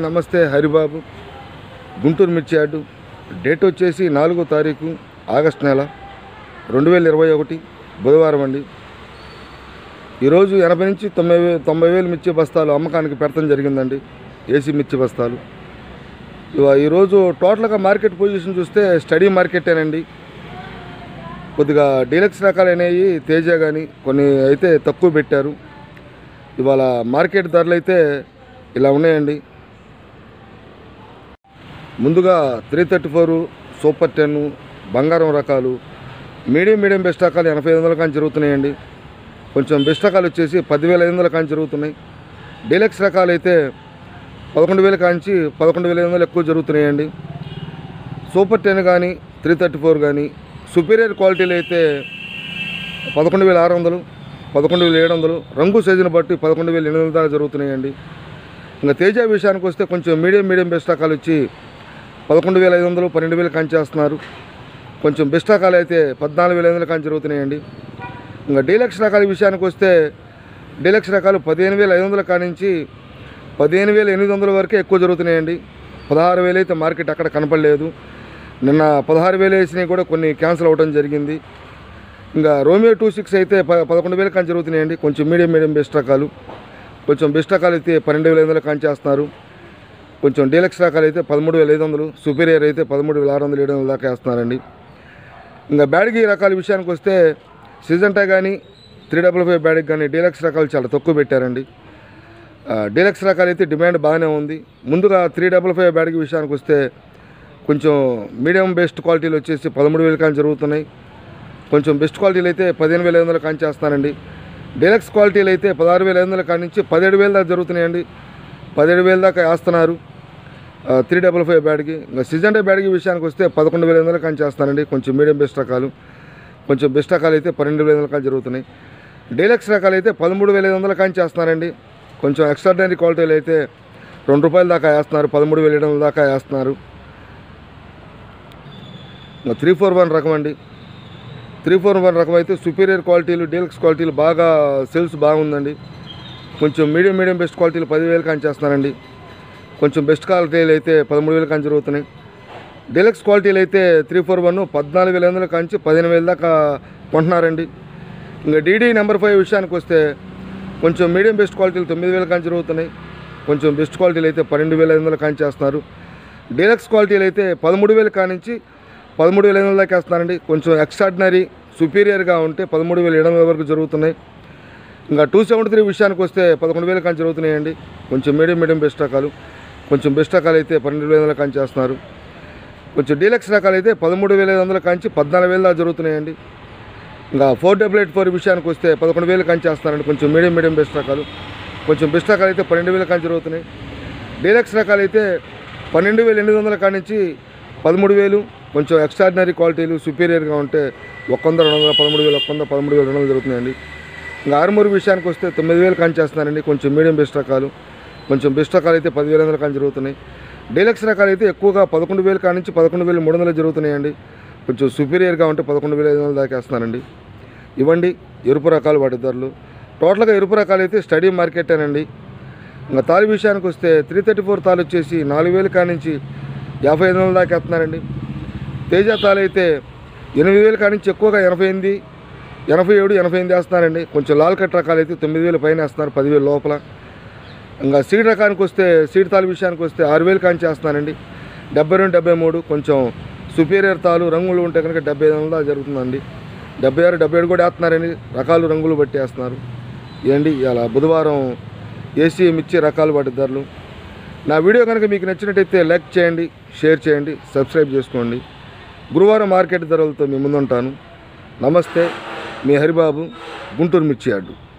నమస్తే హరిబాబు గుంటూరు మిర్చి yard date వచ్చేసి నాలుగో తారీఖు ఆగస్ట్ నెల రెండు వేల ఇరవై ఒకటి బుధవారం అండి ఈరోజు ఎనభై నుంచి తొంభై వే తొంభై వేలు మిర్చి బస్తాలు అమ్మకానికి పెడతాం జరిగిందండి ఏసీ మిర్చి బస్తాలు ఇవ- ఈరోజు టోటల్గా మార్కెట్ పొజిషన్ చూస్తే స్టడీ మార్కెటేనండి కొద్దిగా డీలక్స్ రకాలు అనేవి తేజ కానీ కొన్ని అయితే తక్కువ పెట్టారు ఇవాళ మార్కెట్ ధరలు అయితే ఇలా ఉన్నాయండి ముందుగా three thirty four super ten బంగారం రకాలు మీడియం మీడియం బెస్ట్ రకాలు ఎనభై ఐదు వందల కానీ జరుగుతున్నాయండి కొంచెం బెస్ట్ రకాలు వచ్చేసి పదివేల ఐదు వందల కానీ జరుగుతున్నాయి డీలక్స్ రకాలు అయితే పదకొండు వేల కాంచి పదకొండు వేల ఐదు వందలు ఎక్కువ జరుగుతున్నాయండి సూపర్ టెన్ కానీ త్రీ థర్టీ ఫోర్ కానీ సుపీరియర్ క్వాలిటీలు అయితే పదకొండు వేల ఆరు వందలు పదకొండు వేల ఏడు వందలు రంగు సైజుని బట్టి పదకొండు వేల ఎనిమిది వందల దాకా జరుగుతున్నాయండి ఇంకా తేజ విషయానికి వస్తే కొంచెం మీడియం మీడియం బెస్ట్ రకాలు వచ్చి పదకొండు వేల ఐదు వందలు పన్నెండు వేలు కాంచేస్తున్నారు కొంచెం బెస్ట్ రకాలు అయితే పద్నాలుగు వేల ఐదు వందలు కాంచి జరుగుతున్నాయండి ఇంకా డీలక్స్ రకాల విషయానికి వస్తే డీలక్స్ రకాలు పదిహేను వేల ఐదు వందల కానించి పదిహేను వేల ఎనిమిది వందల వరకే ఎక్కువ జరుగుతున్నాయండి పదహారు వేలు అయితే మార్కెట్ అక్కడ కనపడలేదు నిన్న పదహారు వేలు వేసినవి కూడా కొన్ని క్యాన్సిల్ అవ్వడం జరిగింది ఇంకా రోమియో టూ సిక్స్ అయితే ప పదకొండు వేలు కానీ జరుగుతున్నాయండి కొంచెం మీడియం మీడియం బెస్ట్ రకాలు కొంచెం బెస్ట్ రకాలు అయితే పన్నెండు వేల ఐదు వందలు కాంచేస్తున్నారు కొంచెం డీలక్స్ రకాలు అయితే పదమూడు వేల ఐదు వందలు సుపీరియర్ అయితే పదమూడు వేల ఆరు వందలు ఏడు వందల దాకా వేస్తున్నారండి ఇంకా బ్యాడ్గి రకాల విషయానికి వస్తే సిజంటా కానీ త్రీ డబల్ ఫైవ్ బ్యాడ్కి కానీ డీలక్స్ రకాలు చాలా తక్కువ పెట్టారండి ఆ, డీలక్స్ రకాలు అయితే డిమాండ్ బాగానే ఉంది ముందుగా త్రీ డబల్ ఫైవ్ బ్యాడ్కి విషయానికి వస్తే కొంచెం మీడియం బెస్ట్ క్వాలిటీలు వచ్చేసి పదమూడు వేలు కానీ జరుగుతున్నాయి కొంచెం బెస్ట్ క్వాలిటీలు అయితే పదిహేను వేల ఐదు వందలు కానీ చేస్తానండి డీలక్స్ క్వాలిటీలు అయితే పదహారు వేల ఐదు వందల కాడి నుంచి పదిహేడు వేల దాకా జరుగుతున్నాయండి పదిహేడు వేల దాకా వేస్తున్నారు త్రీ డబల్ ఫైవ్ బ్యాడ్కి ఇంకా సిజన్ డే బ్యాడ్కి విషయానికి వస్తే పదకొండు వేల ఐదు వందలు కానీ చేస్తానండి కొంచెం మీడియం బెస్ట్ రకాలు కొంచెం బెస్ట్ రకాలు అయితే పన్నెండు వేల ఐదు వందల కానీ జరుగుతున్నాయి డీలక్స్ రకాలు అయితే పదమూడు వేల ఐదు వందల కానీ చేస్తున్నారండి కొంచెం ఎక్స్ట్రాడినరీ క్వాలిటీలు అయితే రెండు రూపాయల దాకా వేస్తున్నారు పదమూడు వేల ఏడు వందల దాకా వేస్తున్నారు ఇంకా త్రీ ఫోర్ వన్ రకం అండి త్రీ ఫోర్ వన్ రకం అయితే సుపీరియర్ క్వాలిటీలు డీలక్స్ క్వాలిటీలు బాగా సేల్స్ బాగుందండి కొంచెం మీడియం మీడియం బెస్ట్ క్వాలిటీలు పదివేలు కానీ చేస్తున్నారండి కొంచెం బెస్ట్ క్వాలిటీలు అయితే పదమూడు వేలు కానీ జరుగుతున్నాయి డీలక్స్ క్వాలిటీలు అయితే త్రీ ఫోర్ వన్ పద్నాలుగు వేల వందల కాంచి పదిహేను వేల దాకా కొంటున్నారండి ఇంకా డీడీ నెంబర్ ఫైవ్ విషయానికి వస్తే కొంచెం మీడియం బెస్ట్ క్వాలిటీలు తొమ్మిది వేల కాంచి జరుగుతున్నాయి కొంచెం బెస్ట్ క్వాలిటీలు అయితే పన్నెండు వేల ఐదు వందల కాంచి చేస్తున్నారు డీలక్స్ క్వాలిటీలు అయితే పదమూడు వేల కానించి పదమూడు వేల ఐదు వందల దాకా వేస్తున్నారండి కొంచెం ఎక్స్ట్రాడినరీ సుపీరియర్గా ఉంటే పదమూడు వేల ఏడు వందల వరకు జరుగుతున్నాయి ఇంకా టూ సెవెంటీ త్రీ విషయానికి వస్తే పదకొండు వేల కాంచి జరుగుతున్నాయండి కొంచెం మీడియం మీడియం బెస్ట్ రకాలు కొంచెం బెస్ట్ రకాలు అయితే పన్నెండు వేల వందల కాంచి చేస్తున్నారు కొంచెం డీలక్స్ రకాలు అయితే పదమూడు వేల ఐదు వందల కాంచి పద్నాలుగు వేల దాకా జరుగుతున్నాయండి ఇంకా ఫోర్ డబుల్ ఎయిట్ ఫోర్ విషయానికి వస్తే పదకొండు వేలు కాంచి చేస్తున్నారండి కొంచెం మీడియం మీడియం బెస్ట్ రకాలు కొంచెం బెస్ట్ రకాలు అయితే పన్నెండు వేల కాంచి జరుగుతున్నాయి డీలక్స్ రకాలు అయితే పన్నెండు వేల ఎనిమిది వందల కాడి నుంచి పదమూడు వేలు కొంచెం ఎక్స్ట్రాడినరీ క్వాలిటీలు సుపీరియర్గా ఉంటే ఒక వంద రెండు వందల పదమూడు వేలు ఒక వంద పదమూడు వేలు రెండు వందలు జరుగుతున్నాయండి ఇంకా ఆరుమూరు విషయానికి వస్తే తొమ్మిది వేలు కాంచి చేస్తున్నారండి కొంచెం మీడియం బెస్ట్ రకాలు కొంచెం బెస్ట్ రకాలు అయితే పదివేల వందల కాంచి జరుగుతున్నాయి డీలక్స్ రకాలు అయితే ఎక్కువగా పదకొండు వేలు కాడి నుంచి పదకొండు వేలు మూడు వందలు జరుగుతున్నాయండి కొంచెం సుపీరియర్గా ఉంటే పదకొండు వేల ఐదు వందలు దాకా వేస్తున్నారండి ఇవ్వండి ఎరుపు రకాలు వాటి ధరలు టోటల్గా ఎరుపు రకాలు అయితే స్టడీ మార్కెటేనండి ఇంకా తాలి విషయానికి వస్తే త్రీ థర్టీ ఫోర్ తాలు వచ్చేసి నాలుగు వేలు కాడి నుంచి యాభై ఐదు వందల దాకా వేస్తున్నారండి తేజ తాలు అయితే ఎనిమిది వేలు కాడి నుంచి ఎక్కువగా ఎనభై ఎనిమిది ఎనభై ఏడు ఎనభై ఎనిమిది వేస్తున్నారండి కొంచెం లాల్ కట్ రకాలు అయితే తొమ్మిది వేలు పైన వేస్తున్నారు పదివేలు లోపల ఇంకా సీడ్ రకానికి వస్తే సీడ్ తాలు విషయానికి వస్తే ఆరు వేలు కాని చేస్తున్నానండి డెబ్బై రెండు డెబ్బై మూడు కొంచెం సుపీరియర్ తాలు రంగులు ఉంటే కనుక డెబ్బై ఐదు వందల జరుగుతుందండి డెబ్బై ఆరు డెబ్బై ఏడు కూడా వేస్తున్నారండి రకాలు రంగులు బట్టి వేస్తున్నారు ఇదండి ఇలా బుధవారం ఏసీ మిర్చి రకాలు వాటి ధరలు నా వీడియో కనుక మీకు నచ్చినట్టయితే లైక్ చేయండి షేర్ చేయండి సబ్స్క్రైబ్ చేసుకోండి గురువారం మార్కెట్ ధరలతో మీ ముందుంటాను నమస్తే మీ హరిబాబు గుంటూరు మిర్చి యార్డు